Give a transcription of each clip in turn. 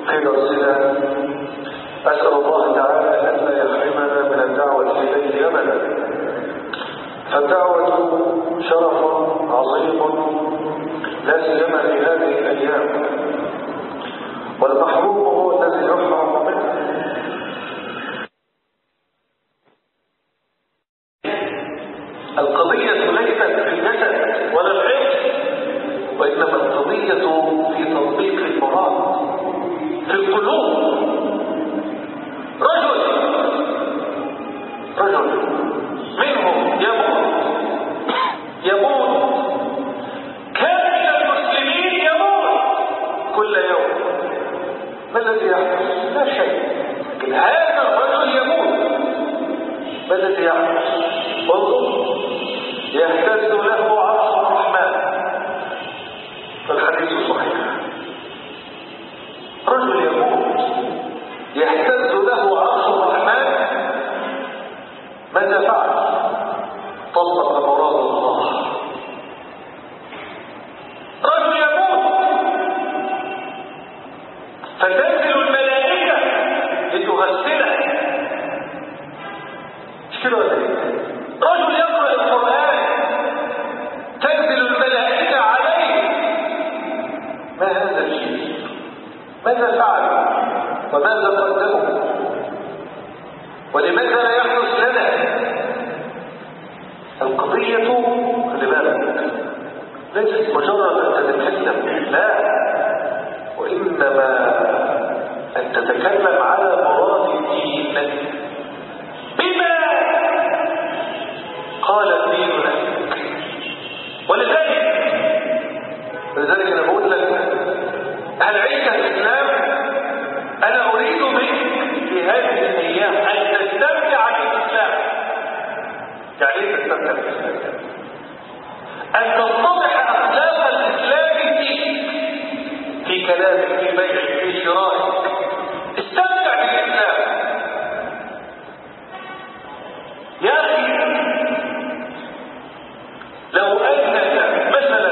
في درسنا أسأل الله تعالى أن لا يحرمنا من الدعوة إليه أبدا فالدعوة شرف عظيم لا سيما في هذه الأيام والمحبوب هو الذي يحرم منه القضية ليست في الجسد ولا الحفظ وإنما القضية في تطبيق المراد في القلوب رجل رجل منهم يموت يموت كان من المسلمين يموت كل يوم ما الذي يحدث؟ لا شيء لكن هذا الرجل يموت ما الذي يحدث؟ انظر يهتز له عرش الرحمن فالحديث صحيح رجل يموت يهتز له عرش الرحمن ماذا فعل طبق مراد الله رجل يموت فتنزل الملائكة لتغسله مش كده ولا ايه؟ رجل يقرأ القرآن تنزل الملائكة عليه ما هذا الشيء ماذا فعل وماذا قدموا ولماذا لا يحدث لنا القضية خلي بالك ليست مجرد أن تتكلم لا وإنما أن تتكلم على مراد الدين بما قال الدين لك ولذلك ولذلك أنا بقول لك هل عيش الإسلام أنا أريد منك في هذه الأيام أن تستمتع بالإسلام يعني ايه تستمتع بالإسلام أن تتضح أخلاق الإسلام فيك في كلامك في بيعك في شرائك استمتع بالإسلام يا أخي لو أنك مثلا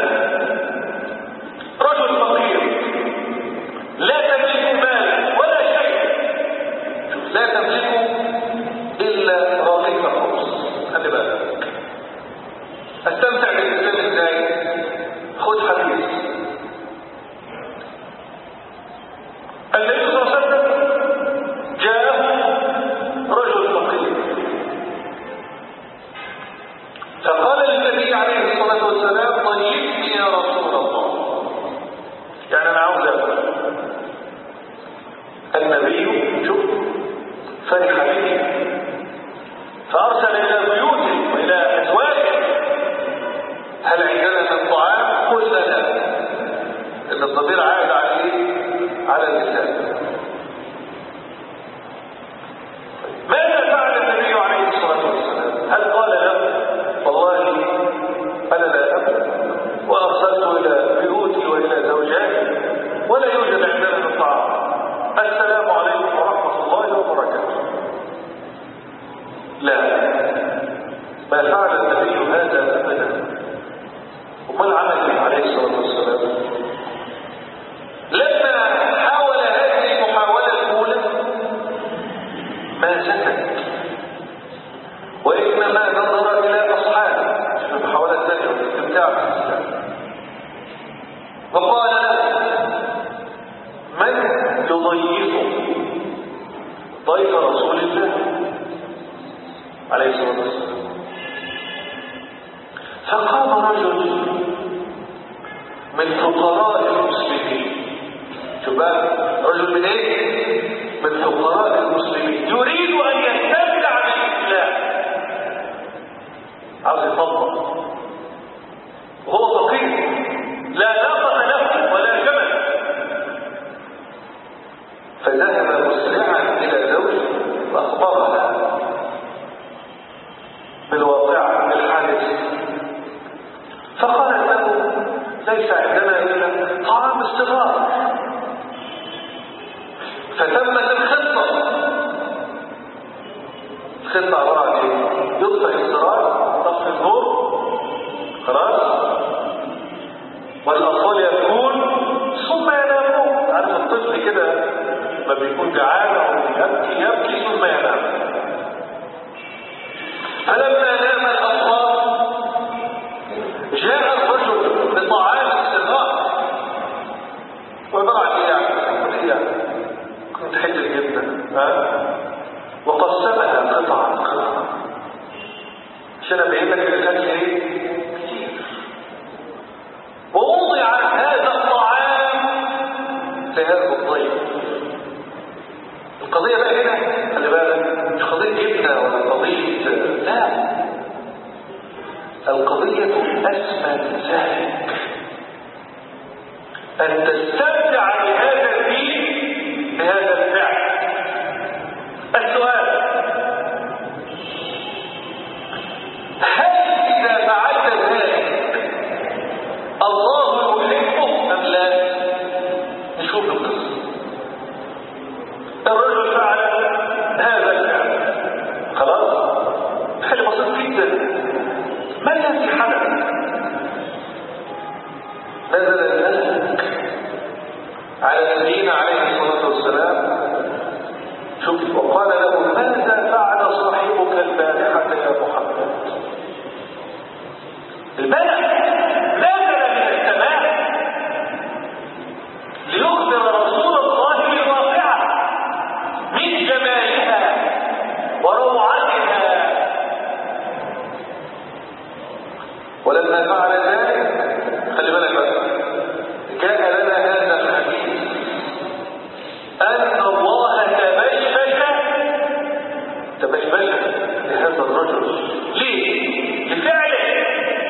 رجل فقير لا تملك مالا ولا شيء لا تملك إلا رغيف الخبز خلي بالك استمتع بالإسلام ازاي خد حديث النبي صلى الله عليه وسلم جاءه رجل فقير فقال للنبي عليه الصلاة والسلام ضيفني يا رسول الله يعني أنا عاوز أكل النبي شوف فرح به فأرسل إلى بيوته وإلى أزواجه هل عندنا من طعام؟ قلنا لا إن الضمير عائد على إيه؟ على اللسان ماذا فعل النبي عليه الصلاة والسلام؟ هل قال له والله أنا لا أملك وأرسلت إلى بيوتي وإلى زوجاتي ولا يوجد عندنا من طعام السلام عليكم ورحمة الله وبركاته لا ما فعل النبي هذا أبدا وما عمل عليه الصلاة والسلام لما حاول هذه المحاولة الأولى ما سكت وإنما نظر إلى أصحابه في المحاولة الثانية والاستمتاع بالإسلام وقال من يضيفه ضيف رسول الله عليه الصلاة والسلام فقام رجل من فقراء المسلمين شوف بقى رجل من ايه؟ من فقراء المسلمين يريد ان يستمتع بالاسلام عاوز يطبق وهو فقير لا ناقة له ولا جمل فذهب مسرعا الى زوجه واخبرها بالواقع بالحادث فقالت له ليس عندنا الا طعام استغار فتمت الخطه الخطه عباره عن ايه؟ يطفئ السراج طفي النور خلاص والاطفال يبكون ثم ينامون عارف الطفل كده ما بيكون جعان او يبكي يبكي ثم ينام فلما نام الاطفال جاء الرجل بطعام الصغار وضع لي كنت حته جدا ها وقسمها قطعا قطعا عشان ابين لك الاكل ايه كتير ووضع هذا الطعام لهذا الضيف القضيه بقى هنا خلي بالك مش قضيه جبنه ولا قضيه لا القضيه اسمى من ذلك ان تستمتع بهذا الدين بهذا الفعل السؤال هل إذا فعلت ذلك الله يحبه أم لا؟ نشوف القصة الرجل فعل هذا الفعل خلاص؟ حاجة بسيط جدا ما الذي حدث؟ نزل الملك على نبينا عليه الصلاة والسلام شوف وقال له ماذا فعل صاحبك البارحة يا محمد الملك نزل من السماء ليخبر رسول الله بالواقعة من جمالها وروعتها ولما فعل ذلك خلي بالك بقى كان لنا هذا الحديث أن الله تبشبش تبشبش لهذا الرجل ليه؟ لفعله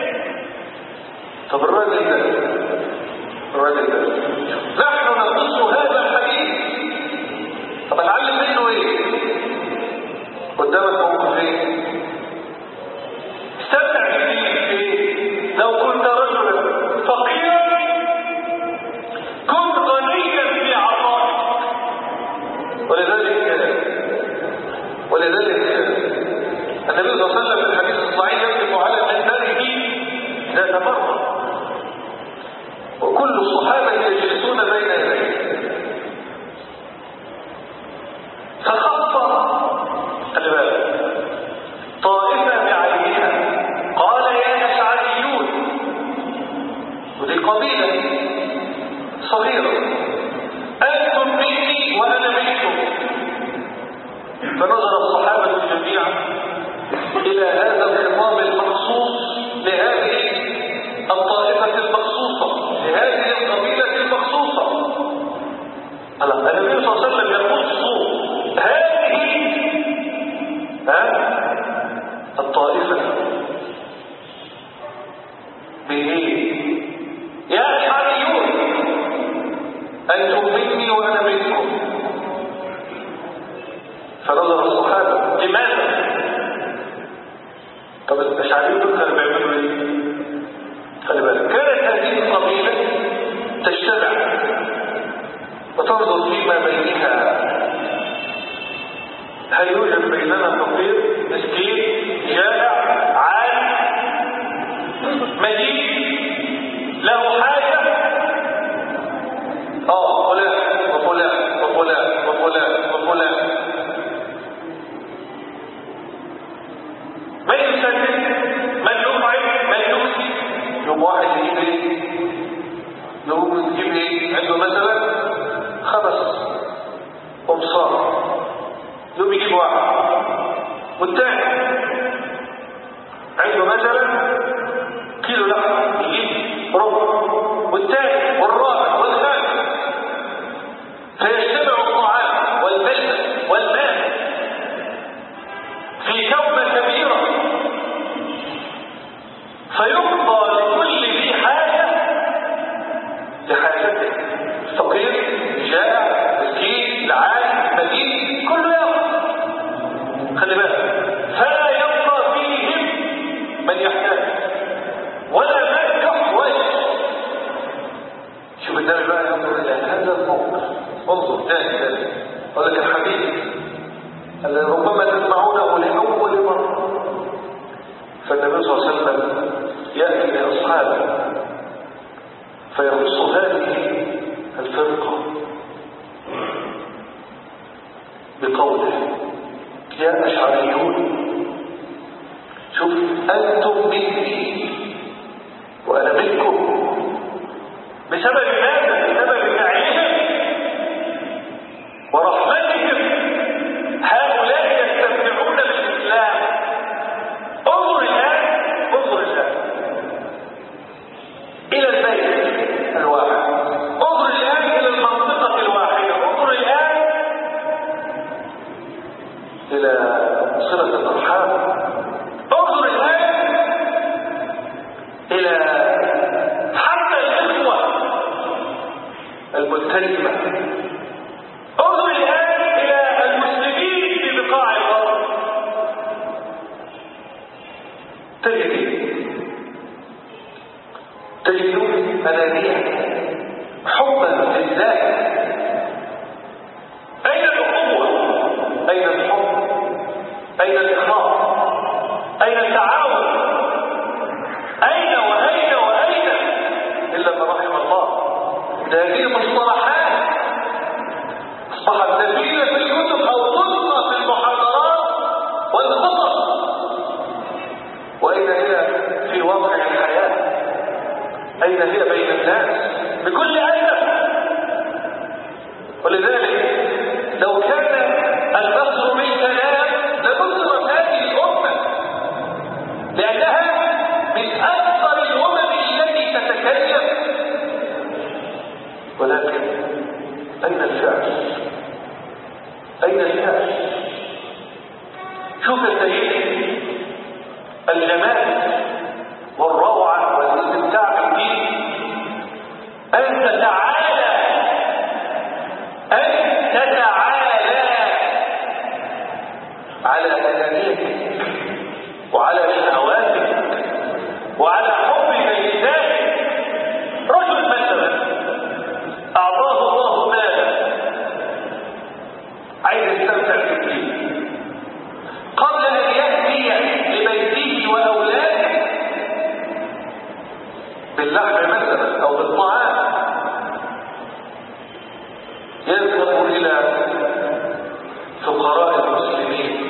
طب الراجل ده الراجل ده نحن نقص هذا الحديث طب اتعلم منه ايه؟ قدامك موقف ايه؟ استمتع بدينك ايه؟ لو كنت رجلا فقيرا كنت غنيا في عطائك ولذلك ولذلك النبي صلى الله عليه وسلم في الحديث الصحيح يكتب على منبره ذات مرة وكل الصحابة يجلسون بين يديه فخط خلي بالك طائفة بعينها قال يا أشعريون ودي قبيلة صغيرة أنتم مني وأنا منكم فنظر الصحابة جميعا إلى هذا الخطاب المخصوص لهذه الطائفة المخصوصة لهذه القبيلة المخصوصة هلا النبي صلى الله عليه وسلم يخص هذه ها الطائفة بإيه؟ يا أشعريون أنتم مني وأنا منكم فنظر الصحابة لماذا؟ طب الأشعريون دول كانوا بيعملوا إيه؟ خلي بالك كانت هذه القبيلة تجتمع وتنظر فيما بينها هل يوجد بيننا فقير مسكين جائع عالم مدين له حاجة اه فلان وفلان وفلان وفلان وفلان من يسدد من يطعم من يؤتي يوم واحد يجيب ايه يوم يجيب ايه عنده مثلا خمس قمصان يوم يجيب واحد والثاني عنده مثلا كيلو لحم يجيب ربع والثاني والرابع والخامس فيجتمع الطعام والملبس والماء في كومة كبيرة فيقضى لكل ذي حاجة لحاجته فقير جائع مسكين العالم مدين كله ياخذ خلي بالك فلا يبقى فيهم من يحتاج ولا نكح وجه شوف النبي بقى ينظر الى هذا الموقف انظر تاني تاني قال لك الحديث الذي ربما تسمعونه لاول مره فالنبي صلى الله عليه وسلم ياتي لاصحابه فيخص هذه الفرقه بقوله يا أشعريون شوف أنتم مني وأنا منكم بسبب ماذا؟ بسبب فعلهم ورحمتهم هؤلاء يستمتعون بالإسلام انظر الآن انظر الآن إلى البيت الواحد انظر الآن إلى المنطقة الواحدة انظر الآن إلى صلة الأرحام انظر الآن إلى حتى الإخوة الملتزمة انظر الآن إلى المسلمين في بقاع الأرض تجد تجدون أنانية حبا لله أين الأخوة؟ أين الحب؟ أين الإخلاص؟ أين التعاون؟ أين وأين وأين؟ إلا ما رحم الله هذه مصطلحات أصبحت نبيلة في الكتب أو تلقى في المحاضرات والخطب وأين هي في واقع الحياة؟ أين هي بين الناس؟ بكل أدب ولذلك لو كان النصر بالكلام لنصرت هذه الأمة لأنها من أكثر الأمم التي تتكلم ولكن أين الفعل؟ أين الفعل؟ شوف يا سيدي الجمال والروعة والاستمتاع بالدين أن تتعالى أن تتعالى على أنانيتك وعلى شهواتك وعلى حبك لذاتك رجل مثلا أعطاه الله مالا عايز يستمتع بالدين قبل أن يأتي لبيته وأولاده باللحم مثلا أو بالطعام يذهب إلى فقراء المسلمين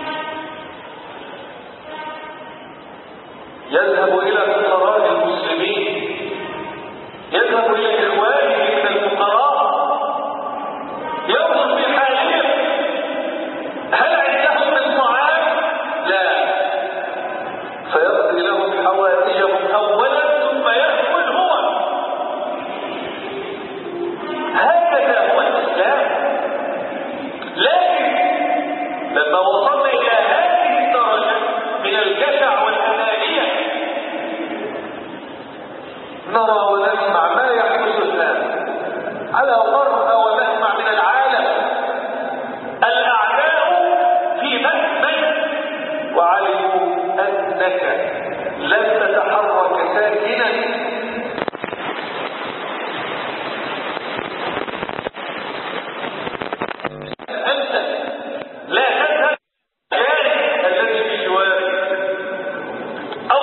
يذهب إلى فقراء المسلمين يذهب إلى إخوانه من الفقراء ينظر في حالهم هل عندهم من طعام؟ لا فيقضي لهم حوائجهم أولا ثم يأكل هو هكذا هو الإسلام لكن لما وصلنا إلى هذه الدرجة من الجشع والأنانية نرى ونسمع ما يحدث الآن على مرأى ونسمع من العالم الأعداء في مكمن وعلموا أنك لن تتحرك ساكنا أنت لا تذهب الجانب الذي في جوارك أو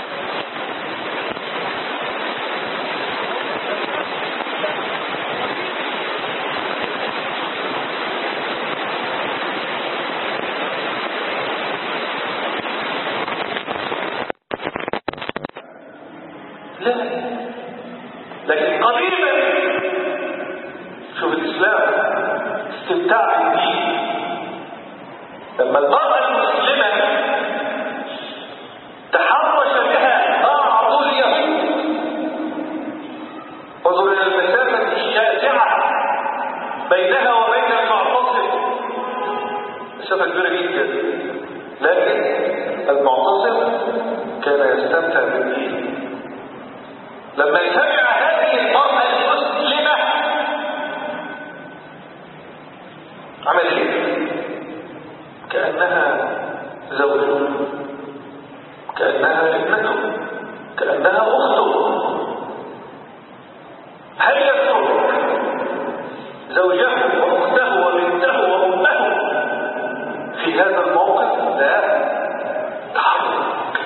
لا لكن قريبا شوف الإسلام استمتاع بالدين لما المرأة المسلمة تحرش بها بعض اليهود انظر إلى المسافة الشاسعة بينها وبين المعتصم مسافة كبيرة جدا لكن المعتصم كان يستمتع بالدين لما سمع هذه المرأة المسلمة عمل ايه؟ كأنها زوجه كأنها ابنته كأنها أخته هل يترك زوجه وأخته وبنته وأمه في هذا الموقف؟ لا تحرك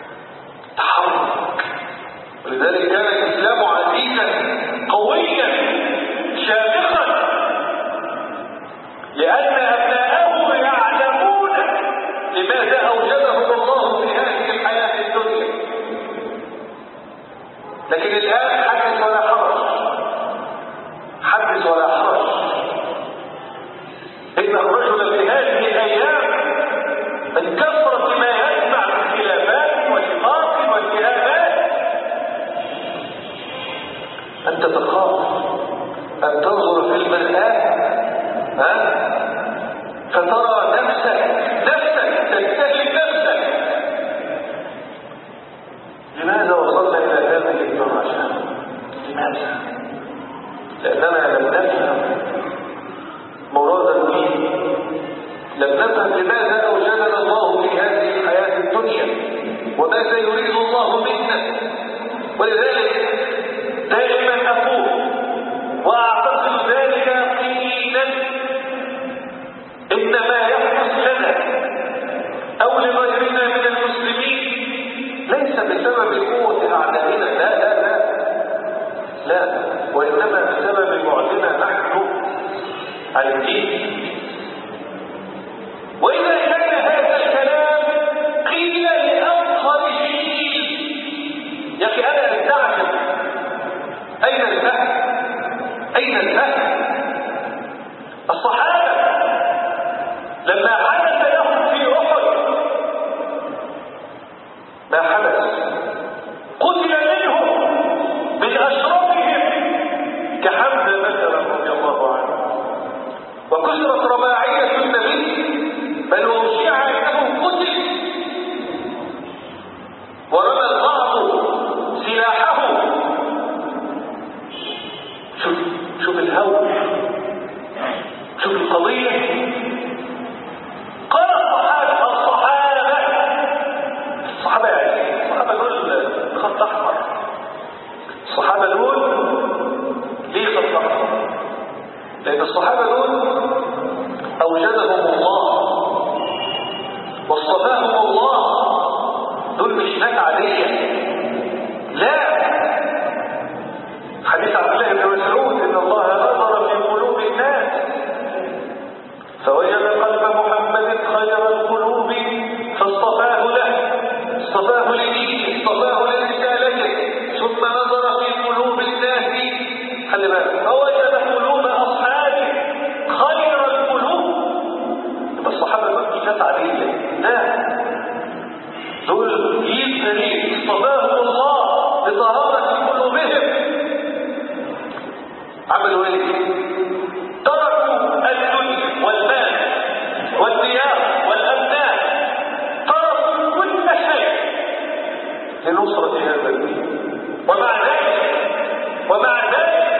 تحرك ولذلك كان الإسلام عزيزا قويا شامخا لأن أبناء عن الدين وإذا كان هذا الكلام قيل لأطهر الجيل يا أخي أنا أستعجب أين الفهم؟ أين الفهم؟ الصحابة لما حدث لهم في أحد ما حدث قتل منهم من أشرفهم كحمزة مثلا رضي الله عنه وكسرت رباعية النبي بل وشيع أنه قتل ورمى البعض سلاحه شوف شوف الهول شوف القضية قال الصحابة الصحابة الصحابة يعني الصحابة دول خط أحمر الصحابة دول ليه خط أحمر لأن الصحابة دول أوجدهم الله واصطفاهم الله دول مش ناس عادية لا حديث عبد الله بن مسعود إن الله نظر في قلوب الناس فوجد قلب محمد خير القلوب فاصطفاه له اصطفاه لدينه اصطفاه لرسالته ثم نظر في قلوب الناس خلي بالك فوجد قلوب اصحابه خير القلوب يبقى الصحابه دول مش ناس عاديه لا دول جيل فريد اصطفاهم الله بطهاره قلوبهم عملوا ايه؟ تركوا الدنيا والمال والديار والابناء تركوا كل شيء لنصرة هذا الدين ومع ذلك ومع ذلك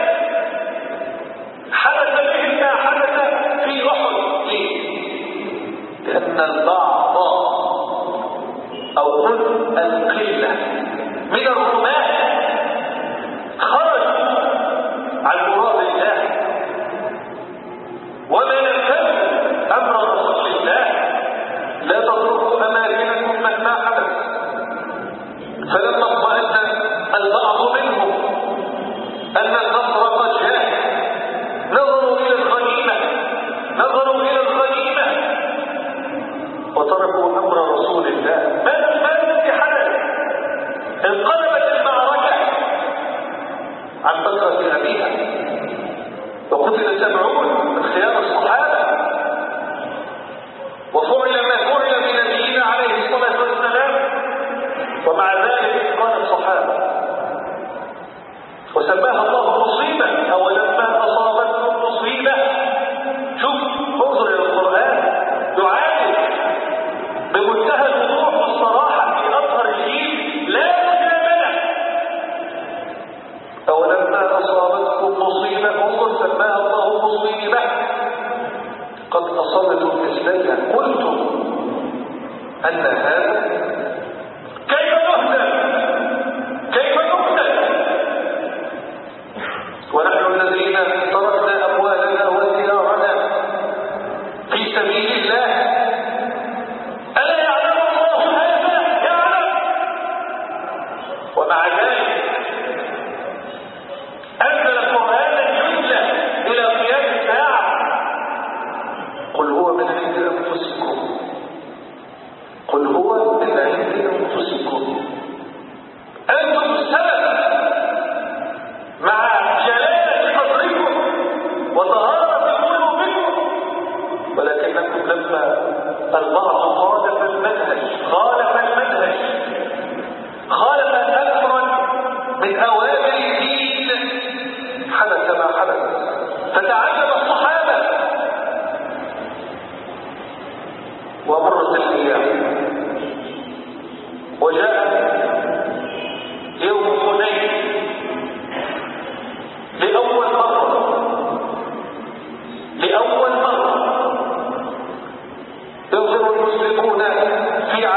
حدث بهم ما حدث في احد ليه؟ لان البعض او قل القله من الرماة خرجوا عن مراد الله وما نفذوا امر رسول الله لا تتركوا اماكنكم مهما حدث فلما اطمأن البعض منهم ان النصر قد جاء نظروا الى الغنيمه نظروا الى الغنيمه وتركوا امر رسول الله ما ما الذي حدث انقلبت المعركه عن كثره ابيها وقتل سبعون من خيار الصحابه وفعل ما فعل بنبينا عليه الصلاه والسلام ومع ذلك قال الصحابه وسماها الله مصيبه اولما اصابتهم مصيبه شوف انظر الى القران يعالج بمنتهى الوضوح والصراحه في اطهر الجيل لا مجامله أولما أصابتكم مصيبة انظر سماها الله مصيبة قد أصابتم مثليها قلتم أن هذا كيف نهزم كيف نقتل ونحن الذين تركنا أموالنا وديارنا في سبيل الله ألا يعلم الله هذا يعلم ومع ذلك أنزل قرآنا يتلى إلى قيام الساعة قل هو من عند أنفسكم قل هو من عند أنفسكم أنتم السبب مع جلالة قدركم وطهارة قلوبكم ولكنكم لما البعض خالف المنهج خالف المنهج خالف أمرا من أوامر الدين حدث ما حدث فتعجب الصحابة ومرت الأيام وجاء يوم حنين لأول مرة لأول مرة ينظر المسلمون في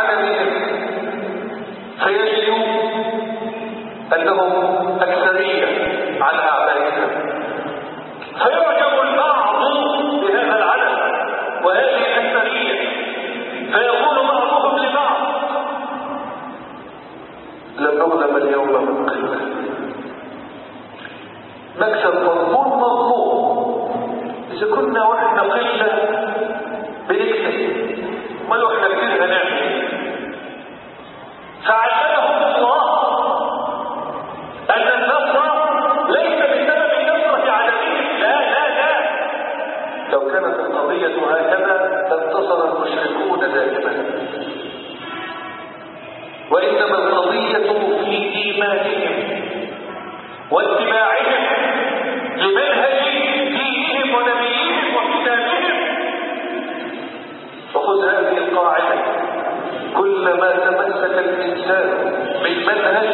إذا كنا واحنا قلة بنكسب امال لو احنا كتير هنعمل ايه؟ فعلمهم الله أن النصر ليس بسبب كثرة عددهم لا لا لا لو كانت القضية هكذا لانتصر المشركون دائما وإنما القضية في إيمانهم واتباعهم لمنهج دينهم ونبيهم وكتابهم فخذ هذه القاعدة كلما تمسك الإنسان بالمنهج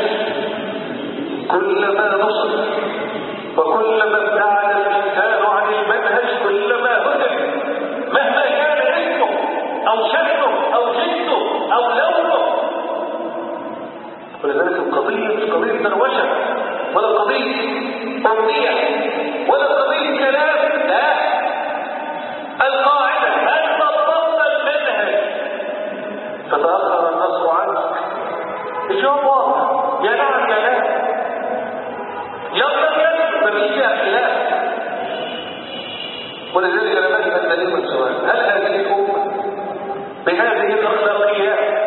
كلما نصر وكلما ابتعد الإنسان عن المنهج كلما هدى مهما كان اسمه أو شكله أو جنسه أو لونه ولذلك القضية مش قضية دروشة ولا قضية أمنية ولا قضية كلام لا القاعدة أن تضبط المنهج فتأخر النصر عنك الجواب واضح يا نعم يا لا يلا يلا ما فيش خلاف ولذلك لما اسال دليل السؤال هل هذه الامه بهذه الاخلاقيات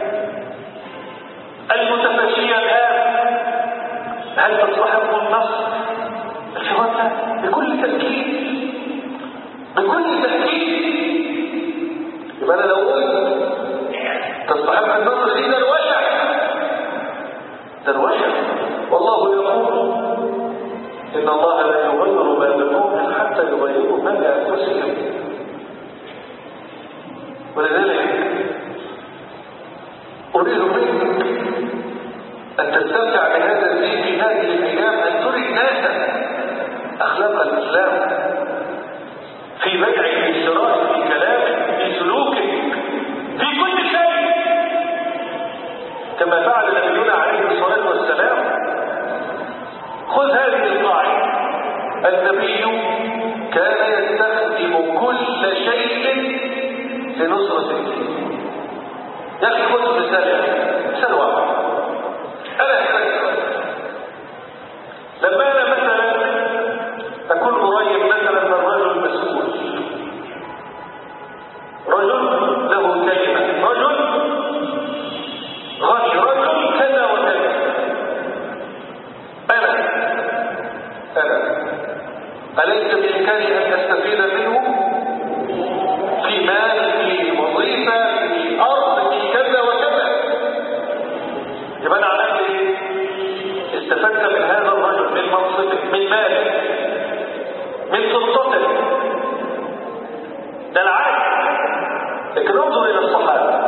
المتفشيه الان هل تصلحكم النصر؟ الجواب لا بكل تاكيد بكل تاكيد يبقى انا لو قلت تستحق النصر دي دروشه دروشه والله يقول ان الله لا يغير ما بقوم حتى يغيروا ما بانفسهم ولذلك اريد منك ان تستمتع بهذا الدين في هذه الايام ان تري الناس اخلاق الاسلام في بيعك في شرائك في كلامك في سلوكك في كل شيء كما فعل نبينا عليه الصلاه والسلام خذ هذه القاعده النبي كان يستخدم كل شيء لنصرة الدين يا اخي خذ مثال مثال واحد انا أحتاج لما انا مثلا اكون قريب مثلا من رجل مسؤول رجل له كلمه رجل غني رجل كذا وكذا انا انا أليس بإمكاني أن أستفيد منه في مال في وظيفة في أرض في كذا وكذا يبقى أنا عملت إيه؟ استفدت من هذا الرجل من منصبه من ماله من سلطته ده العادي لكن انظر إلى الصحابة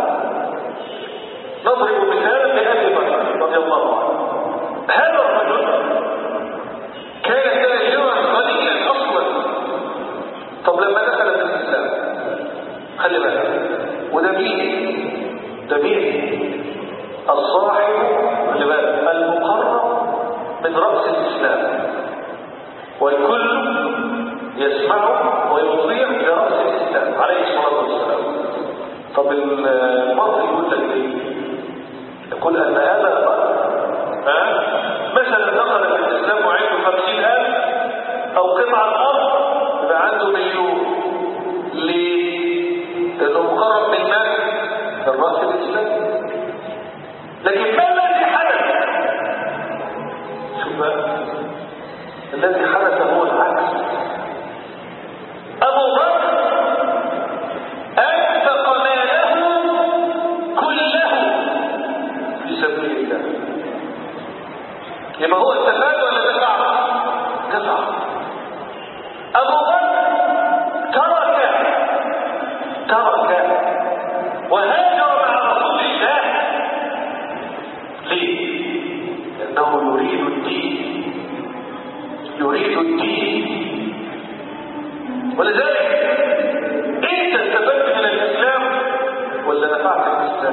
نضرب مثالا لأبي بكر رضي الله عنه هذا الرجل كان تاجرا غنيا اصلا طب لما دخل في الاسلام خلي بالك وده مين ده مين الصاحب خلي بالك المقرب من راس الاسلام والكل يسمع ويطيع لراس الاسلام عليه الصلاه والسلام طب المرء يقول لك ايه يقول ان هذا بكر ها مثلا دخل في الاسلام وعنده خمسين الف او قطعة ارض يبقى عنده مليون ليه؟ لانه مقرب من مال الراس الاسلام لكن ما الذي حدث؟ شوف بقى الذي حدث هو العكس ابو بكر انفق ماله كله في سبيل الله يبقى هو استفاد ولا دفع دفع ابو بكر ترك ترك وهاجر مع رسول الله ليه لانه يريد الدين يريد الدين ولذلك انت استفدت من الاسلام ولا نفعت الاسلام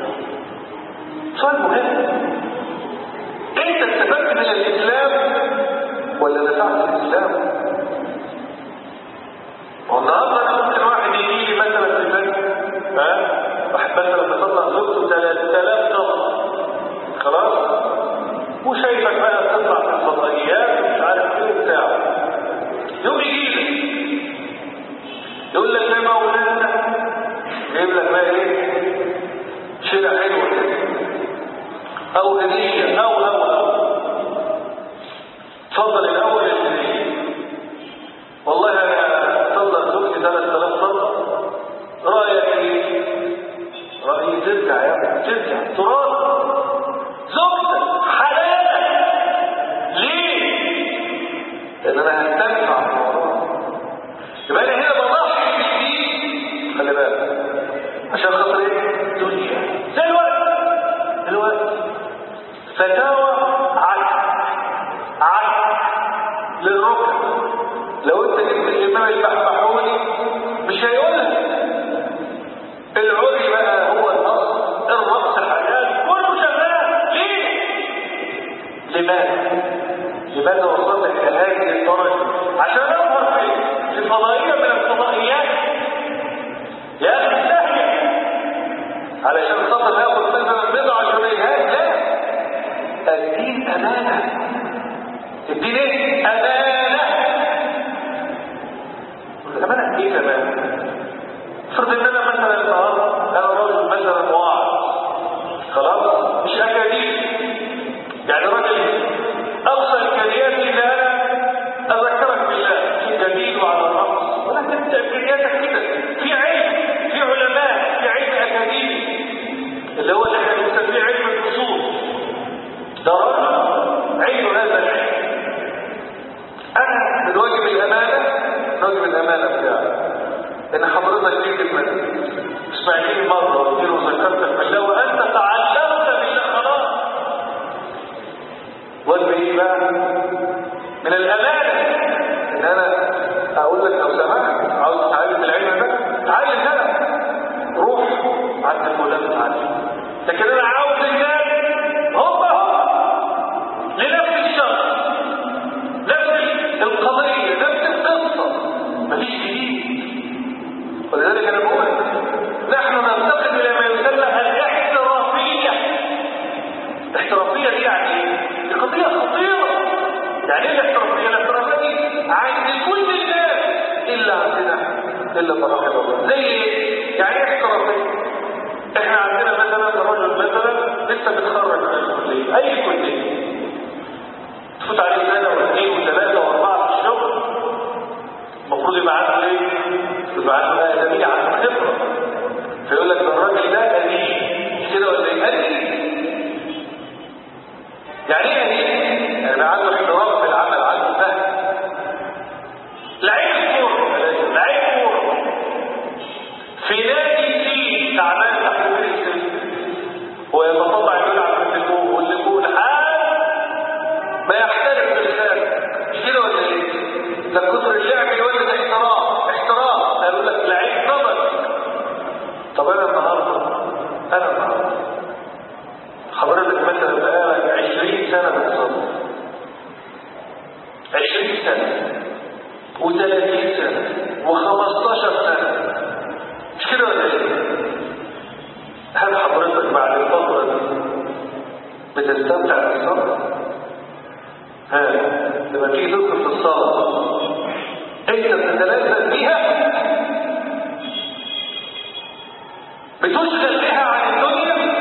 سؤال مهم انت استفدت من الاسلام ولا دفعت الاسلام والنهارده انا ممكن واحد يجي لي مثلا في البنك ها واحد مثلا بيطلع زوجته 3000 دولار خلاص وشايفك بقى بتطلع في الفضائيات ومش عارف ايه وبتاع يوم يجي لي فتاوى عك عك للركب لو انت جبت الامام البحبحوني مش هيقولها العري بقى هو الاصل الرقص الحلال كله شغال ليه لماذا لماذا وصلت الى هذه الدرجه عشان اظهر في في فضائيه من الفضائيات يا اخي سهله علشان خاطر ناخد مثلا بضع جنيهات لا الدين امانه الدين ايه امانه الامانه ايه كمان افرض ان انا مثلا النهارده انا راجل مثلا واعظ خلاص مش اكاديمي يعني راجل اقصى امكانياتي ان انا اذكرك بالله في جميل وعلى الرقص ولكن انت امكانياتك كده في علم في علماء في علم اكاديمي اللي هو اللي احنا بنسميه علم الاصول ده راجل علم هذا العلم انا من واجب الامانه واجب الامانه بتاعي ان حضرتك تيجي المسجد اسمعيني مره واثنين وذكرتك بالله وانت تعلمت بالله خلاص واجب ايه بقى من الامانه ان انا اقول لك لو سمحت عاوز تتعلم العلم ده تعلم انا روح عند فلان تعلم لكن انا عاوز الناس هم هم لنفس الشرط نفس القضيه نفس القصه مفيش جديد ولذلك انا بقول نحن ننتقل الى ما يسمى الاحترافيه الاحترافيه دي يعني ايه؟ دي قضيه خطيره يعني ايه الاحترافيه؟ الاحترافيه دي عند كل الناس الا عندنا الا ما رحم الله زي ايه؟ يعني ايه احترافيه؟ احنا عندنا مثلا رجل مثلا لسه بيتخرج من الكليه اي كليه تفوت عليه سنه واثنين وثلاثه واربعه في الشغل المفروض يبقى عنده ايه؟ يبقى عنده ادميه عنده خبره فيقول لك ده الراجل ده قديم كده ولا ايه؟ قديم يعني ايه قديم؟ يعني عنده احترام في العمل عنده فهم لعيب كوره لعيب كوره في نادي فيه تعبان تحت السن ويتطلع يلعب في الجو واللي لحد ما يحترف بالفعل مش كده ولا ايه؟ ده كتر اللعب يولد احترام احترام قالوا لك لعيب نظر طب انا النهارده انا النهارده حضرتك مثلا بقالك 20 سنه بتصلي 20 سنه و30 سنه و15 سنه مش كده ولا ايه؟ هل حضرتك بعد الفتره دي بتستمتع بالصلاه؟ ها لما تيجي تدخل في الصلاه انت بتتلذذ بيها بتشغل بها عن الدنيا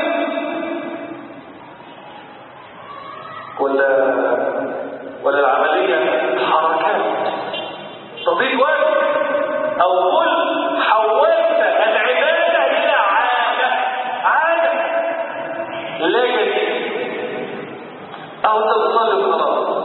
ولا ولا العمليه حركات تضيف وقت او قل حولت العباده الى عاده عاده لا جديد او تصلي خلاص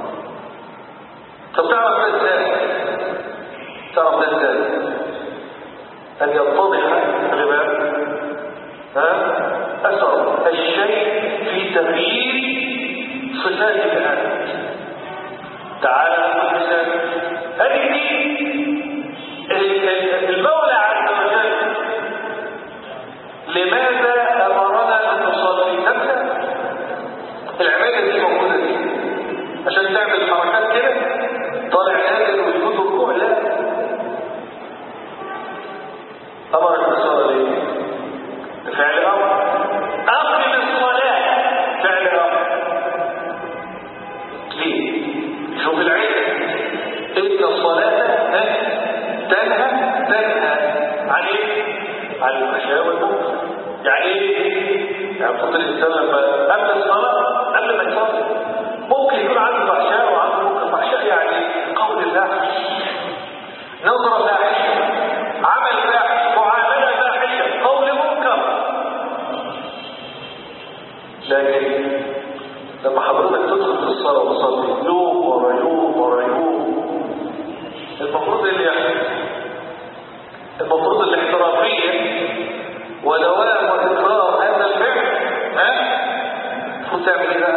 طب تعرف ده ازاي تعرف ده ازاي ان يتضح الغباء ها اثر الشيء في تغيير صفات الآن تعالى نقول مثال هذه دي المولى عز وجل لماذا امرنا ان نصلي نبدا العباده دي موجوده دي عشان تعمل حركات كده طالع نازل ويجوز الركوع لا امرك بالصلاه ليه فعل امر اقم الصلاه فعل امر ليه شوف العلم ان الصلاه تنهى تنهى عن ايه عن الفحشاء والمنكر يعني ايه يعني فضل الانسان لما قبل الصلاه قبل ما يصلي ممكن يكون عنده فحشاء وعنده منكر فحشاء يعني قول فاحش نظره فاحشه عمل فاحش معامله فاحشه قول منكر لكن لما حضرتك تدخل في الصلاه وتصلي يوم ورا يوم ورا يوم المفروض اللي يحصل المفروض الاحترافيه ودوام وتكرار هذا الفعل ها المفروض تعمل ايه بقى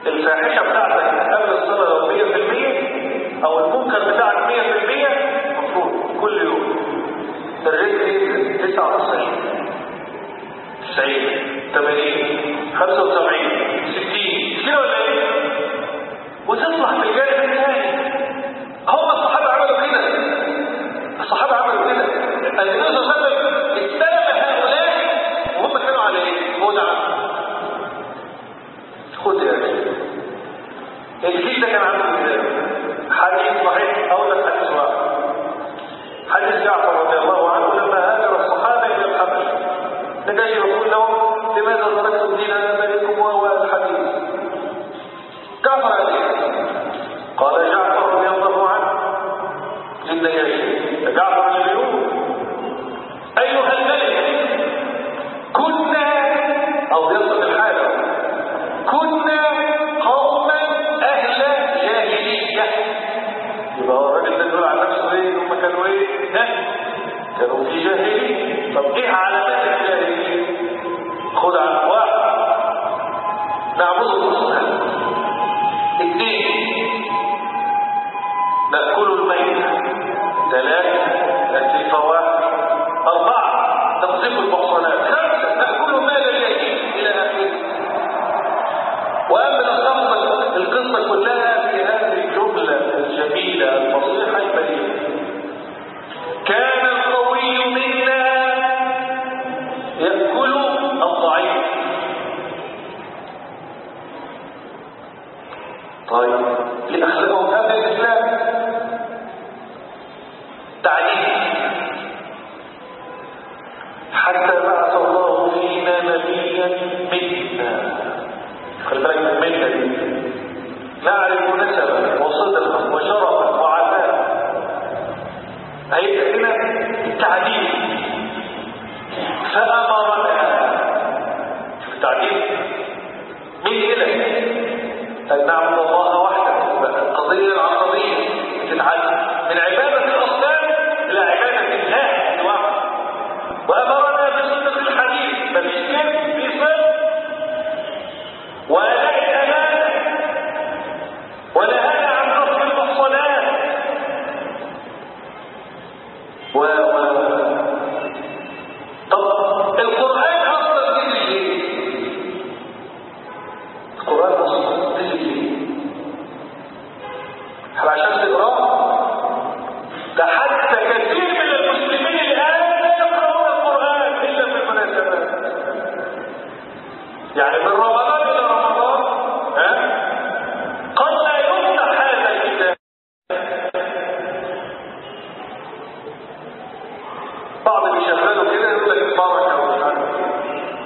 الفاحشه بتاعتك قبل الصلاه لو 100% او المنكر بتاعك 100% المفروض كل يوم الرزق ينزل 99 90 80 75 60 كده ولا ايه؟ وتطلع في الجانب الثاني هم الصحابه عملوا كده الصحابه عملوا كده النبي صلى الله عليه وسلم استلم هؤلاء وهم كانوا على ايه؟ هدى خد يا اخي الجيل ده كان عامل ازاي؟ حديث صحيح اقول لك حديث واحد حديث جعفر رضي الله عنه لما هاجر الصحابه الى الحبشه نجاش يقول لهم لماذا تركتم دين ابائكم وهو الحديث جعفر عليه قال جعفر رضي الله عنه للنجاشي جعفر اليوم ايها الملك كنا او يصف الحاله كنا قوما اهل جاهليه يبقى هو الراجل ده يقول عن نفسه ايه هم كانوا ايه ها كانوا في جاهليه طب ايه علامات الجاهليه خد عن واحد نعبد الرسول اثنين ناكل الميت ثلاثه ناتي الفواحش اربعه نقذف المحصنات خمسه ناكل مال اليتيم الى اخره وأما القصة القصة كلها في هذه الجملة الجميلة الفصيحة البليغة كان القوي منا يأكل الضعيف طيب لأخلاقهم قبل الإسلام تعليم حتى بعث الله فينا نبيا منا خلي بالك من الملة دي نعرف نسبا وصدقا وشرفا وعفافا هيبقى هنا التعديل فأمرنا شوف التعديل مين إلى أن نعبد الله وحده بقى القضية العقدية تتعدل من عبادة الأصنام إلى عبادة الله الواحد وأمرنا بصدق الحديث مفيش كذب في صدق وأداء الأمانة ونهانا عن رفض المحصنات و و طب القرآن أصلا نزل ليه؟ القرآن أصلا نزل ليه؟ هل عشان تقراه؟ ده حتى كثير من المسلمين الآن لا يقرؤون القرآن إلا في المناسبات يعني من رمضان إلى رمضان ها قد لا يفتح هذا الكتاب بعض اللي شغاله كده يقول لك البركه ومش عارف ايه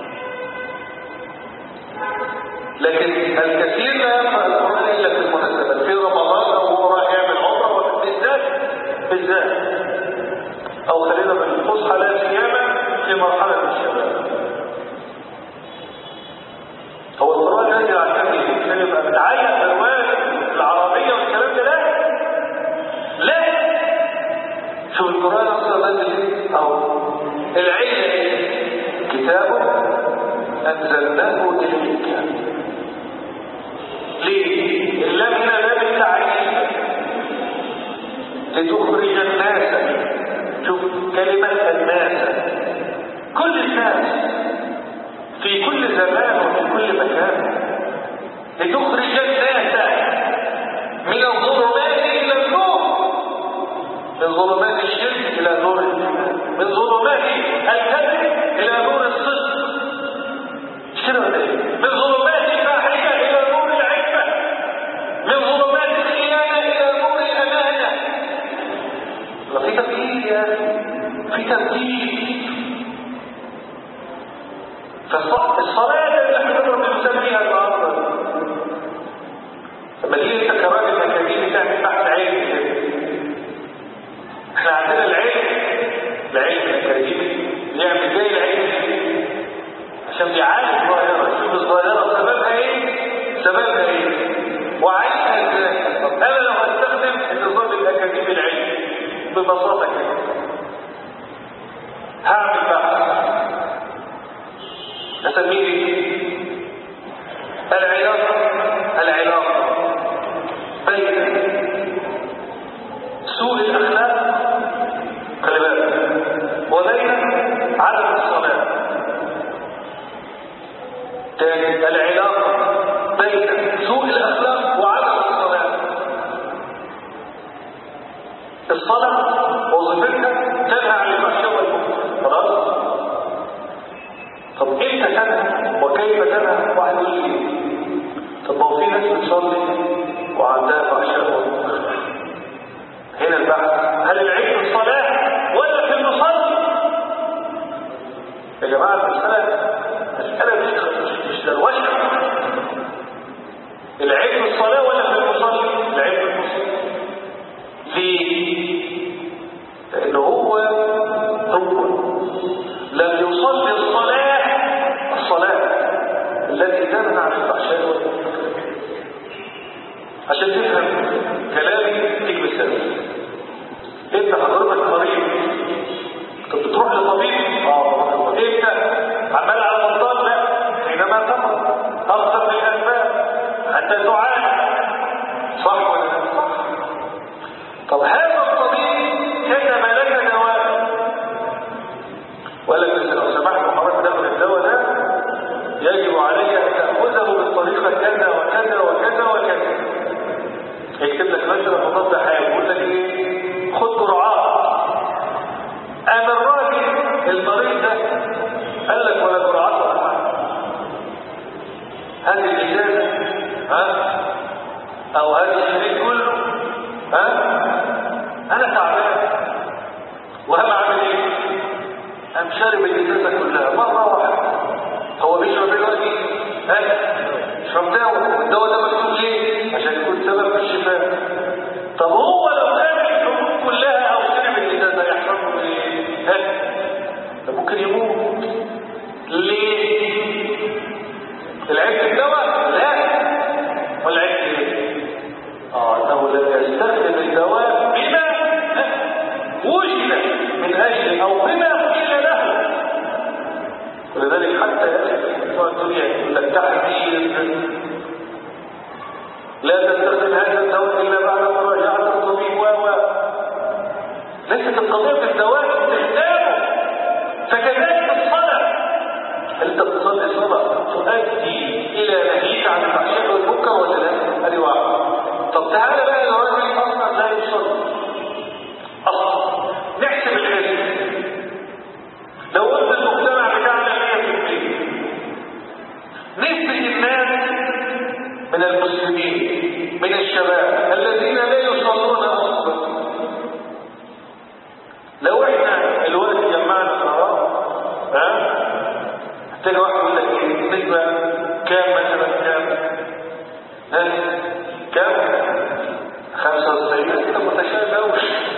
لكن الكثير لا يقرا القران الا في المناسبات في رمضان او هو رايح يعمل عمره بالذات بالذات او خلينا من الفصحى لا سيما في مرحله الشباب هو القرآن نازل عشان الإنسان يبقى متعين بالوان العربية والكلام ده لا لا شوف القرآن أصلا نازل إيه؟ أو العلم إيه؟ كتاب أنزلناه إليك ليه؟ اللبنة لا بالتعيين لتخرج الناس شوف كلمة الناس كل الناس في كل زمان وفي كل مكان لتخرج الناس من الظلمات إلى النور من ظلمات الشرك إلى نور الإيمان من ظلمات الكذب إلى نور الصدق كده ولا إيه؟ من ظلمات الفاحشة إلى نور العفة من ظلمات الخيانة إلى نور الأمانة في تبديل يا أخي في تبديل فالصلاة اللي احنا نضرب الإنسان فيها النهارده لما تيجي انت كراجل اكاديمي تعمل بحث علمي كده احنا عندنا العلم العلم الاكاديمي بيعمل زي العلم عشان بيعالج الظاهرة يشوف الظاهرة سببها ايه سببها ايه وعايشها ازاي طب انا لو هستخدم النظام الاكاديمي العلمي ببساطة كده هعمل بحث اسميه ايه العلاقه عشان تفهم كلامي اديك مثال انت حضرتك مريض طب بتروح لطبيب اه انت عمال على بطال لا حينما تمر اكثر من الاسباب حتى تعاني صح ولا لا؟ صح طب هذا الطبيب كتب لك دواء وقال لك بس لو سمحت وحضرتك تاخد الدواء ده يجب عليك ان تاخذه بالطريقه كذا وكذا وكذا وكذا يكتب لك مثلا مضاد حيوي يقول لك ايه خد جرعات اما الراجل المريض ده قال لك ولا جرعات ولا حاجه هذه الاجازه ها او هذا الشريك كله ها انا تعبان وهم عامل ايه قام شارب الازازه كلها مره واحده هو بيشرب دلوقتي ها يشرب دواء الدواء ده مكتوب ليه عشان يكون سبب في الشفاء طب هو لو قام الحبوب كلها او شرب الازازه يحصل له ايه ها ده ممكن يموت ليه العيب في الدواء لا والعيب في ايه اه انه لا يستخدم الدواء بما وجد من اجل او بما قيل له ولذلك حتى ياتي بتوع الدنيا يقول لك تحذير لا تستخدم هذا الدواء الا بعد مراجعه الطبيب و و ليست القضيه في الدواء استخدامه فكذلك الصلاه انت تصلي صلاه تؤدي الى نهيك عن الفحشاء والمنكر ولا لا؟ ادي واحد طب تعالى بقى لراجل اصلا لا يصلي اصلا نحسب الاسم لو قلت المجتمع بتاعنا 100% نسبة الناس من المسلمين من الشباب الذين لا يصلون اصلا لو احنا الوقت جمعنا النهار ها تلاقي واحد يقول لك ايه نسبة كام مثلا كام ها كام 95 كده متشابه قوي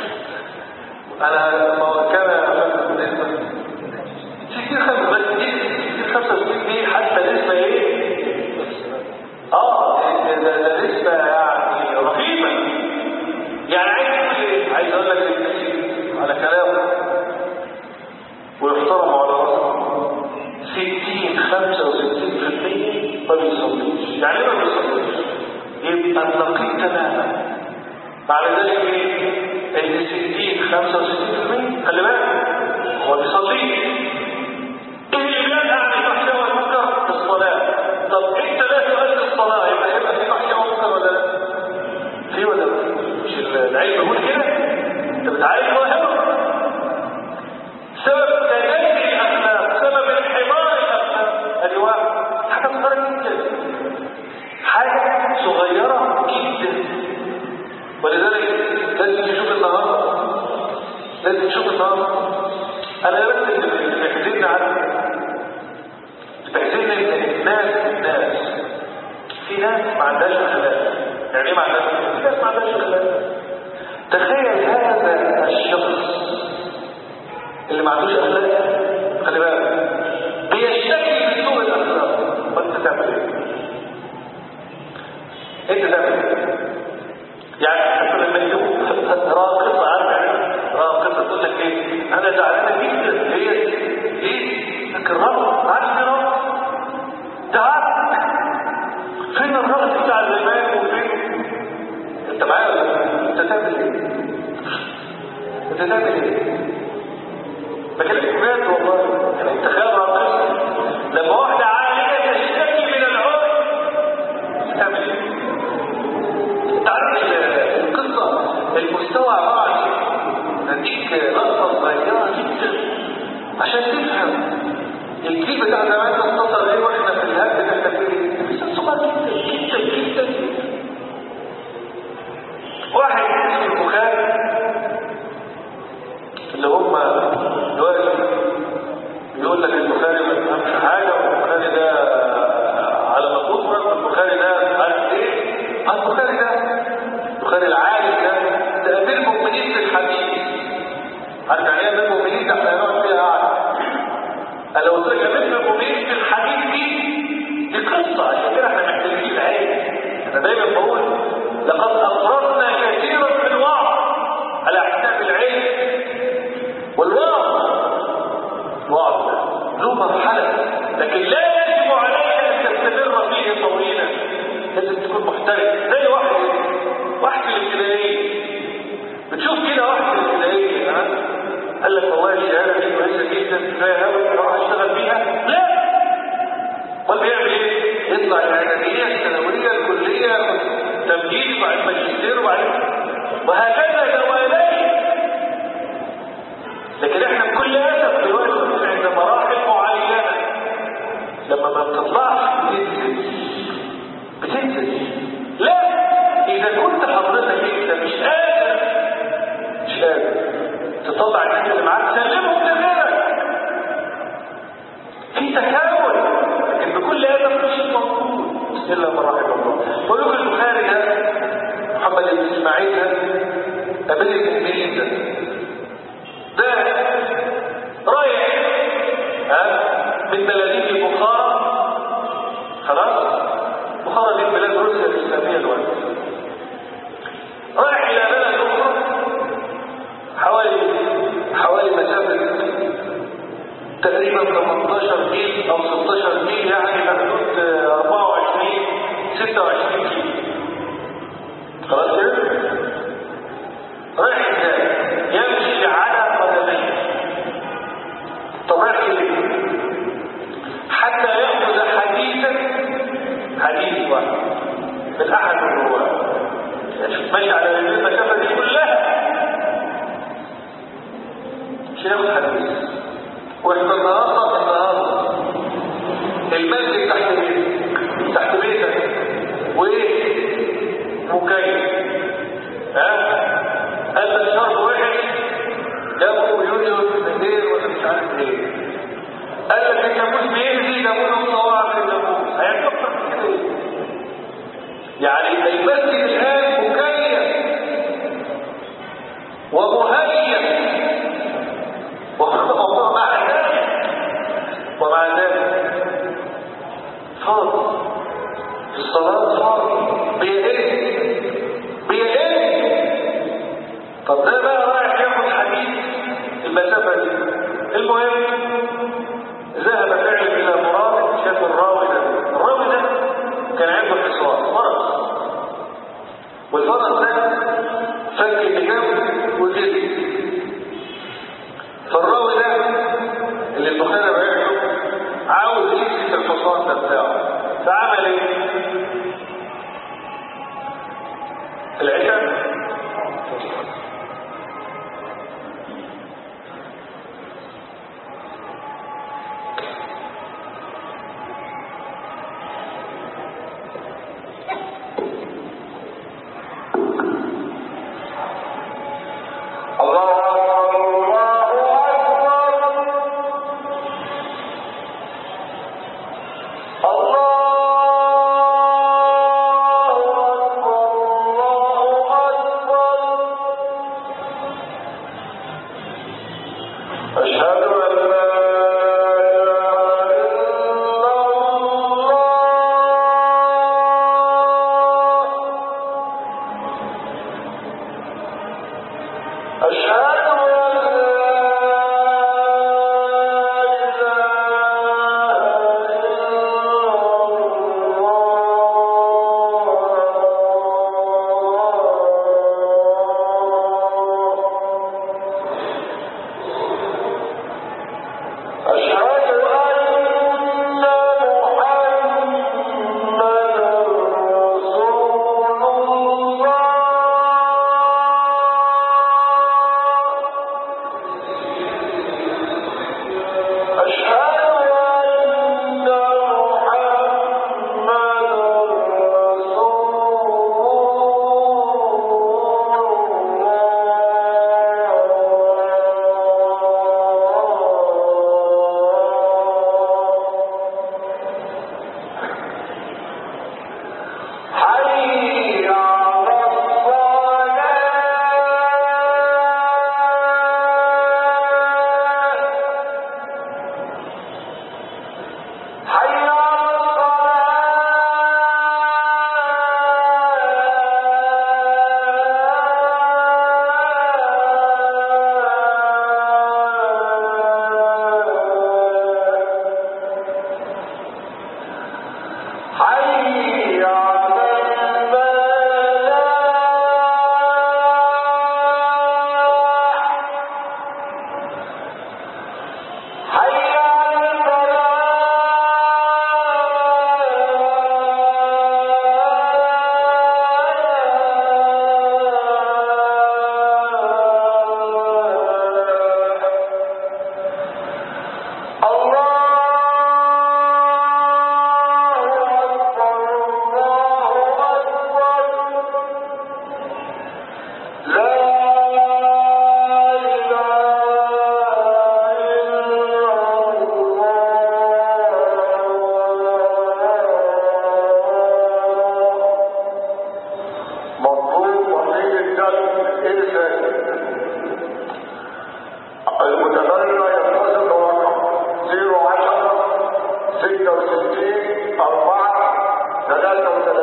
انا ما كان بالنسبه 60 خمسة بس دي 60 65 دي حتى نسبة ايه؟ اه ده, ده, ده نسبة يعني رهيبة يعني عايز تقول ايه؟ عايز اقول لك المسيح على كلامه ويحترم على راسه 60 65% ما بيصليش يعني ايه ما بيصليش؟ يبقى النقيض تماما معنى ذلك ايه؟ ان 60 65% خلي بالك هو بيصلي ايه اللي بينهى عن الفحشاء والمنكر؟ الصلاه طب انت لا تؤدي الصلاه يبقى يبقى في فحشاء ومنكر ولا لا؟ في ولا لا؟ مش العلم بيقول كده؟ انت بتعالج ظاهره سبب تدني الاخلاق سبب انحدار الاخلاق ادي واحد حاجه صغيره جدا حاجه صغيره جدا ولذلك لازم تشوف النهارده لازم تشوف النهارده انا بس اللي بيحزنني عنه بيحزنني ان الناس الناس في ناس ما عندهاش اخلاق يعني ايه ما عندهاش في ناس ما عندهاش اخلاق تخيل هذا الشخص اللي ما عندوش اخلاق خلي بالك بيشتكي من سوء الاخلاق وانت تعمل ايه؟ انت تعمل ايه؟ يعني حتى لما يجيبوا راقصة عارف يعني راقصة تقول لك ايه انا زعلانة جدا هي ايه لكن الرقص عارف ايه رقص ده عارف فين الرقص بتاع زمان وفين انت معايا ولا لا؟ انت تعمل ايه انت تعمل ايه بكلمك بجد والله يعني تخيل راقصة لما واحدة عالية تشتكي من العرف تعمل ايه تعرف القصة المستوى عبارة عن ايه؟ نديك لقطة صغيرة جدا عشان تفهم الجيل بتاع زمان ده اتصل ايه واحنا في الهب ده احنا فين؟ لسه صغير جدا جدا جدا واحد اسمه البخاري اللي هم دلوقتي بيقول لك البخاري ما بيفهمش حاجة لقد أصرفنا كثيرا من الوعظ على حساب العلم والوعظ الوعظ له مرحلة لكن لا يجب عليك أن تستمر فيه طويلا لازم تكون محترف زي واحد واحد في الابتدائية بتشوف كده واحد في الابتدائية ها قال لك والله الشهادة دي كويسة جدا كفاية قوي اروح اشتغل بيها لا امال بيعمل ايه؟ يطلع الاعدادية الثانوية الكلية تمجيد وبعدين ماجستير وبعدين وهكذا دوالين لكن احنا بكل اسف دلوقتي بنكون عند مراحل معينة لما ما بتطلعش بتنزل بتنزل لا اذا كنت حضرتك انت مش قادر مش قادر تطلع الناس اللي معاك سلمهم لغيرك في تكامل لكن بكل ادب مش موجود الا من رحم الله فلوك البخاري ده محمد بن اسماعيل ده قابل المؤمنين ده ده رايح ها من بلديه البخارى خلاص بخارى دي بلاد روسيا الاسلاميه دلوقتي رايح الى بلد اخرى حوالي حوالي مسافه تقريبا 18 ميل او 16 ميل يعني حدود 24 26 كيلو خلاص كده رايح ازاي يمشي على قدميه طب رايح ليه حتى ياخذ حديثا حديث واحد من احد الرواه يعني ماشي على المسافه دي كلها مش هياخد حديث واحنا النهارده النهارده المسجد تحت بيتك تحت بيتك وايه مكيف ها قال الشرط وحش جابوا يونيون غير ولا مش عارف ايه قال لك الناموس بيأذي جابوا له صواعق في الناموس هيعمل اكتر من كده ايه يعني المسجد الان مكيف ومهيئ ومع ذلك ومع ذلك فاضي في الصلاة فاضي بيقل بيقل طب ده بقى رايح ياخد حديث المسافة دي المهم ذهب فعلا إلى مراد شاف الراوي ده الراوي ده كان عنده حصان فرس والفرس ده فك بجنب وجري فالراوي ده اللي البخاري بعته عاوز يمسك الحصان ده بتاعه فعمل ايه؟ العشاء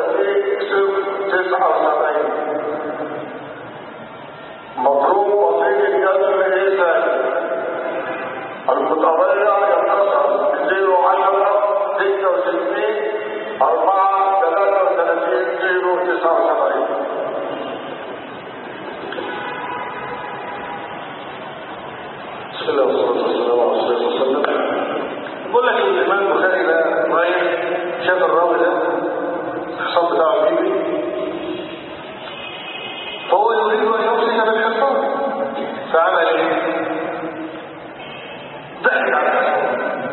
ايه صفر تسعة وسبعين مضروب بسيط الجذر ايه ثاني المتغير ينتصر زيرو عشرة ستة وستين أربعة ثلاثة وثلاثين زيرو تسعة وسبعين بسم الله والصلاة والسلام على رسول الله صلى الله عليه وسلم بقول لك الإمام البخاري ده رايح شاف الراوي ده الحصان بتاعه البيبي فهو يريد أن يمسك بالحصان فعمل إيه؟ ضحك على الحصان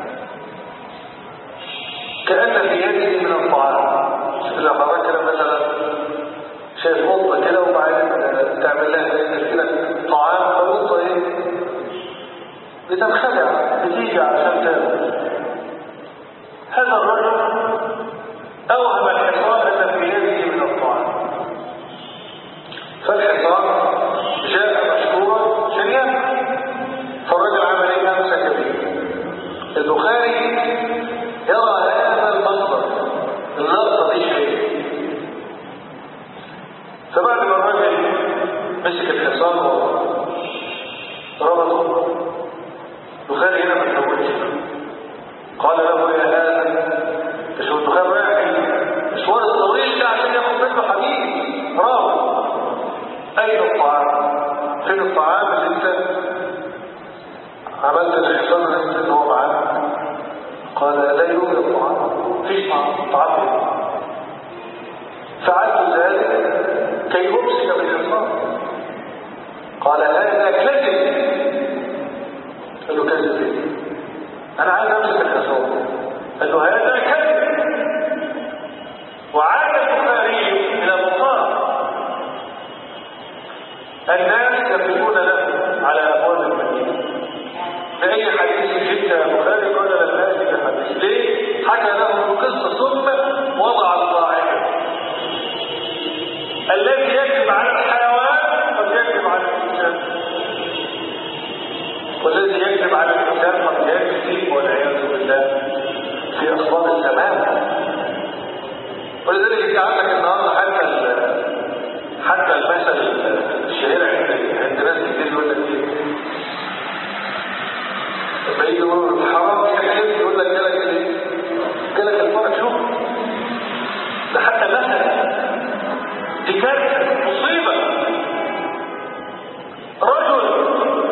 كأن في يده من الطعام إذا حضرتك كده مثلا شايف قطة كده وبعدين تعمل لها زي كده طعام فالقطة إيه؟ بتنخدع بتيجي عشان تاكل هذا الرجل اوهم الحصان ان في يده من الطعام فالحصان جاء مشكورا شريان فالرجل عمل ايه امسك به البخاري يرى هذا المنظر اللقطه دي شيء فبعد ما الرجل مسك الحصان وربطه البخاري هنا ما تزوجش قال له يا هذا مش هو البخاري رايح المشوار الطويل ده عشان ياخد منه حديث راوي اين الطعام فين الطعام اللي انت عملت الحصان اللي انت ان هو معاك قال لا يوجد طعام فيش طعام طعام فعلت ذلك كي امسك بالحصان قال هذا كذب قال له كذب ايه انا عايز امسك الحصان قال له هذا كذب وعاد البخاري الى بخار الناس يقفون له على ابواب المدينه باي حديث جئت يا بخاري قال لم اتي بحديث ليه حكى له القصه ثم وضع القاعده الذي يكذب على الحيوان قد يكذب على الانسان والذي يكذب على الإنسان قد يكذب والعياذ بالله في أخبار الزمان ولذلك انت عندك النهارده حتى حتى المثل الشهير عند عند ناس كتير يقول لك ايه؟ لما يجي يقول الحرام يحلف يقول لك جالك ايه؟ جالك الفرج شوف ده حتى مثل دي كارثه مصيبه رجل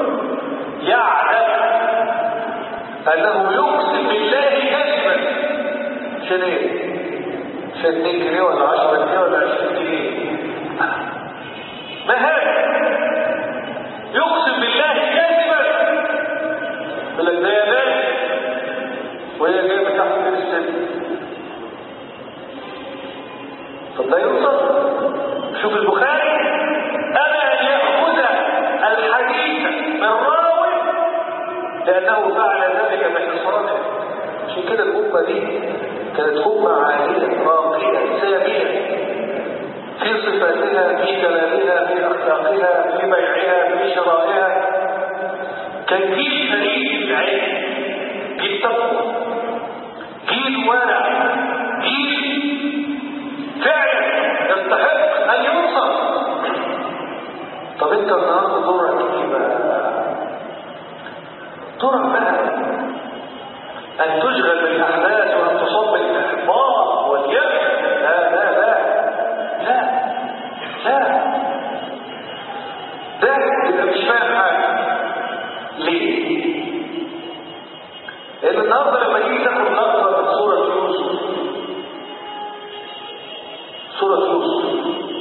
يعلم انه يقسم بالله كذبا عشان ايه عشان 2 جنيه ولا 10 جنيه ولا 20 جنيه ما هذا يقسم بالله كذبا يقول لك ده يا ناس وهي جايه من تحت بير السن طب ده يوصل شوف البخاري أما أن يأخذ الحديث من راوي لأنه فعل ذلك بحصانه عشان كده الأمة دي كانت أمة عالية راقية سامية في صفاتها في كلامها في أخلاقها في بيعها في شرائها كان جيل فريد العلم جيل تقوى جيل ورع جيل فعلا يستحق أن ينصر طب انت النهارده دورك ايه بقى دورك بقى ان تشغل بالاحداث وان تصب الاحباط واليأس لا لا لا لا لا ده يبقى مش فاهم حاجه ليه؟ لان النهارده لما تيجي تاخد نظره من سوره يوسف سوره يوسف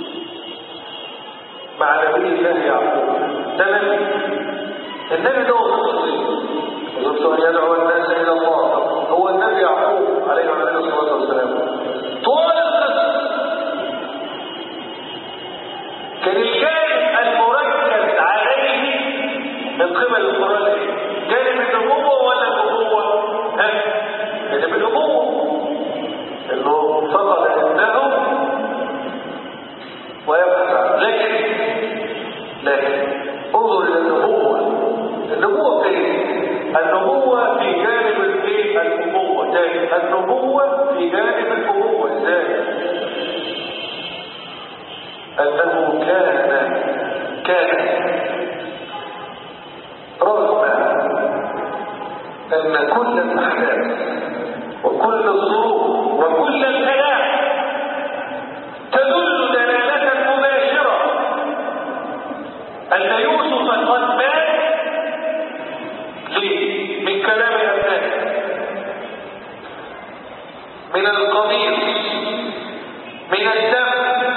مع نبي الله يعقوب ده نبي النبي ده وظيفته ان يدعو الناس الى الله هو النبي يعقوب عليه وعلى الصلاه والسلام طول القصه كان الجانب المركز عليه من قبل القران ايه؟ جانب النبوه ولا الابوه؟ ها؟ جانب الابوه انه فقد ابنه ويبحث عنه لكن لكن انظر الى النبوه النبوه فين النبوه في جانب الايه الابوه تاني النبوه في جانب الابوه ازاي أنه كان كان رغم أن كل الأحداث وكل الظروف وكل الكلام تدل دلالة مباشرة أن يوسف قد مات ليه؟ من كلام أبنائه من القميص من الدم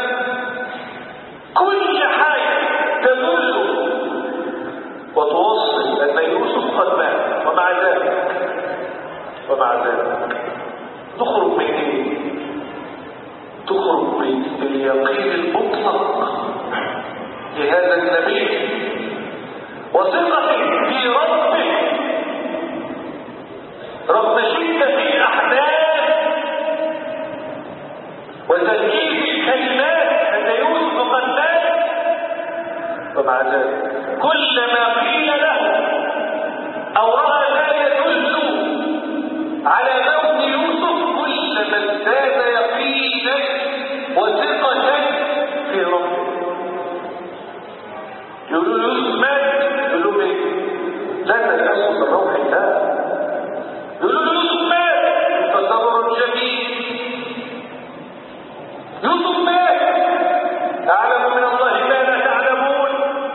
كل حاجة تدل وتوصل أن يوسف قد مات ومع ذلك ومع ذلك تخرج من ايه؟ تخرج باليقين المطلق لهذا النبي وثقته في ربه رغم شدة الأحداث وتركيب الكلمات أن يوسف قد مات ومع ذلك كلما قيل له أو رأى ما يدل على موت يوسف كلما ازداد يقينا وثقة في ربه يقولوا له يوسف مات يقول لهم ايه؟ لا تلبسوا بالروح الله يقولوا له يوسف مات فصبر جميل يوسف مات أعلم من الله ما لا تعلمون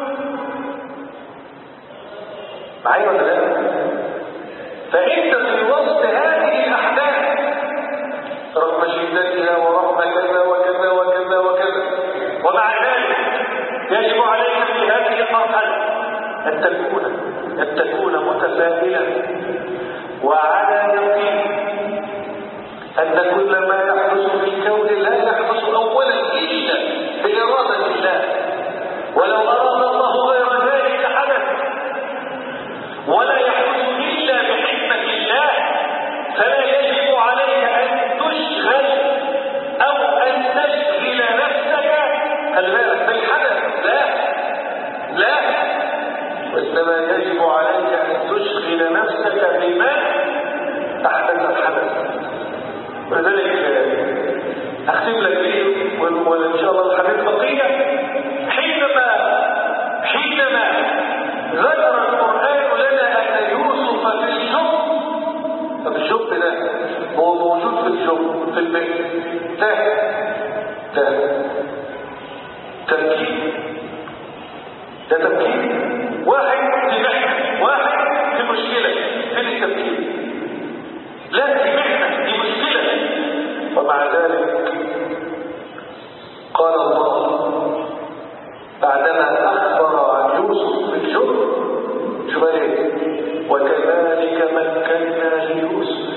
معايا ولا لا؟ فأنت في وسط هذه الأحداث رغم شدتها ورغم كذا وكذا وكذا وكذا ومع ذلك يجب عليك في هذه المرحلة أن تكون أن تكون متفائلا وعلى يقين أن كل ما يحدث في الكون لا يحدث أولا إلا بإرادة الله ولو أراد الله غير ذلك حدث ولا يحدث إلا بحكمة الله فلا يجب عليك أن تشغل أو أن تشغل نفسك خلي بالك بالحدث لا لا وإنما يجب عليك أن تشغل نفسك بما أحدث الحدث ولذلك أختم لك إيه وإن شاء الله الحديث بقية حينما حينما ذكر القرآن لنا أن يوسف في الجب طب الجب ده هو موجود في الجب في البيت ده ده تمكين ده تمكين واحد في محنة واحد في مشكلة فين التمكين لا في محنة دي مشكلة ومع ذلك قال الله بعدما أخبر عن يوسف في الجب شو ايه وكذلك مكنا ليوسف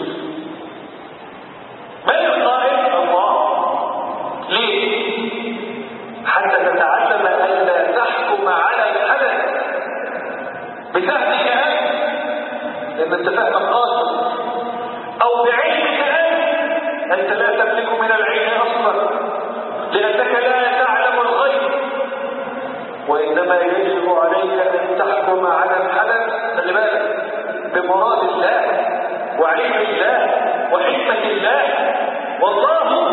من القائل الله ليه حتى تتعلم ألا تحكم على الحدث بفهمك أنت لأن أنت فهمك قاصر أو بعلمك أنت أنت لا تملك من العلم أصلا لأنك لا تعلم الغيب وإنما يجب عليك أن تحكم على الحدث خلي بالك بمراد الله وعلم الله وحكمة الله والله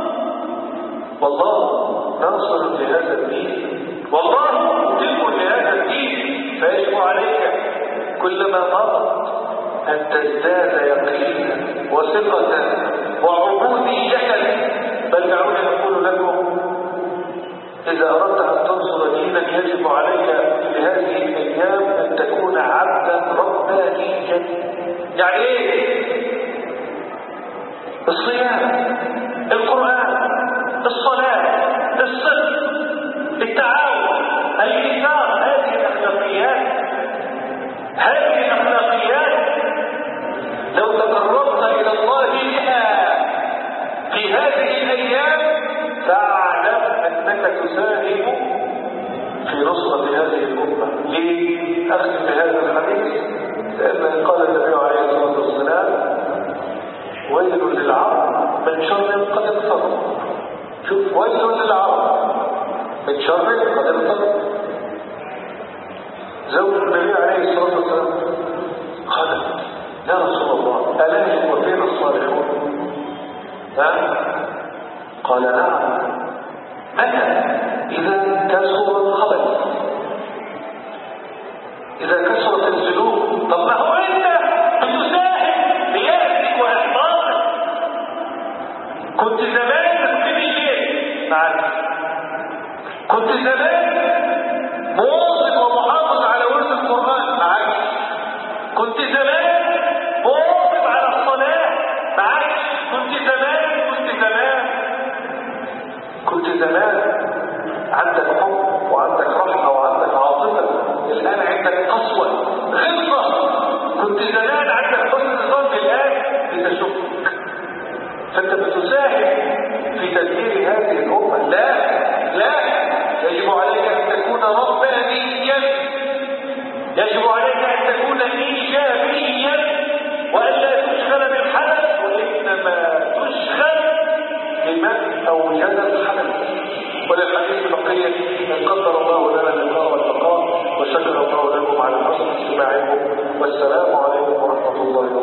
والله ناصر لهذا الدين والله متم لهذا الدين فيجب عليك كلما مرض أن تزداد يقينا وثقة وعبودية بل دعوني أقول لكم إذا أردت أن تنصر دينك يجب عليك في هذه الأيام أن تكون عبدا ربانيا يعني إيه؟ الصيام القرآن الصلاة الصدق التعاون الإيثار هذه الأخلاقيات هذه الأخلاقيات لو تقربت إلى الله بها في هذه الأيام فاعلم أنك تساهم في نصرة هذه الأمة ليه؟ أختم بهذا الحديث لأن قال النبي عليه الصلاة والسلام ويل للعرب من شر قد اقترب شوف ويل للعرب من شر قد اقترب زوج النبي عليه الصلاة والسلام قال يا رسول الله ألا وفينا الصالحون ها؟ قال نعم متى إذا كثرت الذنوب طب ما هو أنت بتساهم بيأسك وإحباطك كنت زمان بتقيم الليل معاك كنت زمان مواظب ومحافظ على ورد القرآن معاك كنت زمان مواظب على الصلاة معاك كنت زمان كنت زمان كنت زمان عندك حب وعندك رحمة وعندك عاطفة الآن عندك قسوة غلظة كنت زمان عندك حسن ظن الآن بتشك فأنت بتساهم في تدمير هذه الأمة لا لا يجب عليك أن تكون ربانيا يجب عليك أن تكون إيجابيا وألا تشغل بالحدث وإنما تشغل بمن أوجد الحدث وللحديث بقية إن قدر الله لنا اللقاء والبقاء وشكر الله لكم على حسن استماعكم والسلام عليكم ورحمة الله وبركاته